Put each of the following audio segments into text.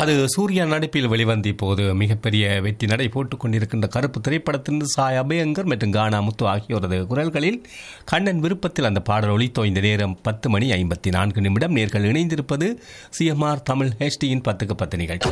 அது சூர்யா நடிப்பில் வெளிவந்த இப்போது மிகப்பெரிய வெற்றி நடை போட்டுக் கொண்டிருக்கின்ற கருப்பு திரைப்படத்திலிருந்து சாய் அபயங்கர் மற்றும் கானா முத்து ஆகியோரது குரல்களில் கண்ணன் விருப்பத்தில் அந்த பாடல் ஒளித்தோ இந்த நேரம் பத்து மணி ஐம்பத்தி நான்கு நிமிடம் நேர்கள் இணைந்திருப்பது சிஎம்ஆர் தமிழ் ஹெச்டியின் பத்துக்கு பத்து நிகழ்ச்சி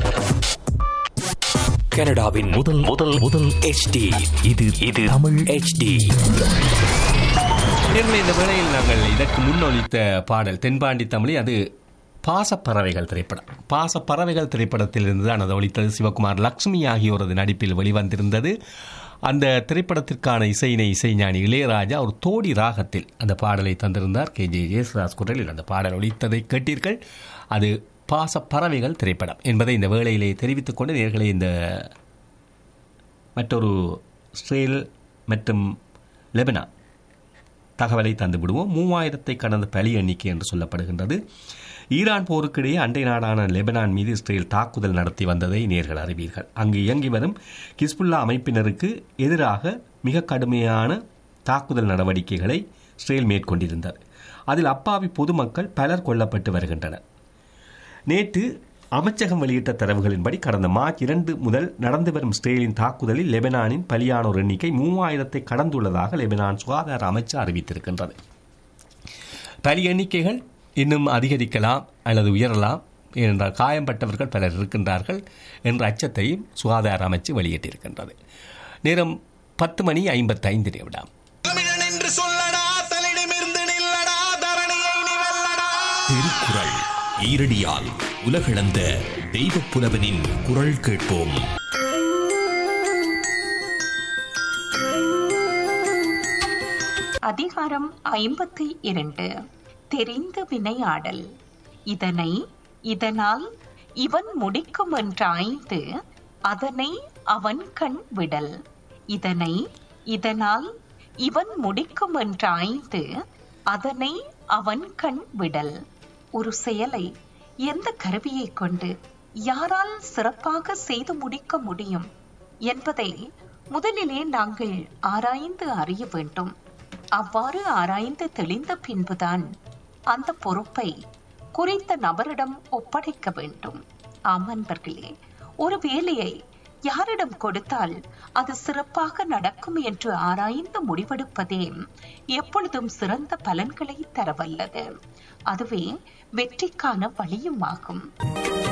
கனடாவின் முதல் முதல் முதல் HD இது இது தமிழ் HD நேர்களை இந்த வேளையில் நாங்கள் இதற்கு முன்னொழித்த பாடல் தென்பாண்டி தமிழி அது பாசப்பறவைகள் திரைப்படம் பாசப்பறவைகள் திரைப்படத்திலிருந்து தான் அது ஒழித்தது சிவகுமார் லக்ஷ்மி ஆகியோரது நடிப்பில் வெளிவந்திருந்தது அந்த திரைப்படத்திற்கான இசையினை இசைஞானி இளையராஜா ஒரு தோடி ராகத்தில் அந்த பாடலை தந்திருந்தார் கே ஜே ஜேசுதாஸ் குரலில் அந்த பாடல் ஒழித்ததை கேட்டீர்கள் அது பாசப்பறவைகள் திரைப்படம் என்பதை இந்த வேளையிலே தெரிவித்துக் கொண்டு நேர்களை இந்த மற்றொரு இஸ்ரேல் மற்றும் லெபனான் தகவலை தந்து விடுவோம் மூவாயிரத்தை கடந்த பலி எண்ணிக்கை என்று சொல்லப்படுகின்றது ஈரான் போருக்கிடையே அண்டை நாடான லெபனான் மீது இஸ்ரேல் தாக்குதல் நடத்தி வந்ததை நேர்கள் அறிவீர்கள் அங்கு இயங்கி வரும் கிஸ்புல்லா அமைப்பினருக்கு எதிராக மிக கடுமையான தாக்குதல் நடவடிக்கைகளை இஸ்ரேல் மேற்கொண்டிருந்தது அதில் அப்பாவி பொதுமக்கள் பலர் கொல்லப்பட்டு வருகின்றனர் நேற்று அமைச்சகம் வெளியிட்ட தரவுகளின்படி கடந்த மார்ச் இரண்டு முதல் நடந்து வரும் இஸ்ரேலின் தாக்குதலில் லெபனானின் பலியானோர் எண்ணிக்கை மூவாயிரத்தை கடந்துள்ளதாக லெபனான் சுகாதார அமைச்சு அறிவித்திருக்கின்றது பலி எண்ணிக்கைகள் இன்னும் அதிகரிக்கலாம் அல்லது உயரலாம் ஏனென்றால் காயம்பட்டவர்கள் பலர் இருக்கின்றார்கள் என்ற அச்சத்தையும் சுகாதார அமைச்சு வெளியிட்டிருக்கின்றது நேரம் பத்து மணி ஐம்பத்தைந்து நிமிடம் தமிழன் என்று சொல்லடா தலிடமிருந்து நில்லடா தரணியை நீ வெல்லடா திருக்குறள் ஈரடியால் உலகளந்த தெய்வப் புலவனின் குரல் கேட்போம் அதிகாரம் ஐம்பத்தி இரண்டு தெரிந்து வினையாடல் இதனை இதனால் இவன் முடிக்கும் என்றாய்ந்து அதனை அவன் கண் விடல் இதனை இதனால் இவன் முடிக்கும் என்றாய்ந்து அதனை அவன் கண் விடல் ஒரு செயலை எந்த கருவியை கொண்டு யாரால் சிறப்பாக செய்து முடிக்க முடியும் என்பதை முதலிலே நாங்கள் ஆராய்ந்து அறிய வேண்டும் அவ்வாறு ஆராய்ந்து தெளிந்த பின்புதான் அந்த பொறுப்பை குறித்த நபரிடம் ஒப்படைக்க வேண்டும் ஆம் அன்பர்களே ஒரு வேலையை யாரிடம் கொடுத்தால் அது சிறப்பாக நடக்கும் என்று ஆராய்ந்து முடிவெடுப்பதே எப்பொழுதும் சிறந்த பலன்களை தரவல்லது அதுவே வெற்றிக்கான வழியும் ஆகும்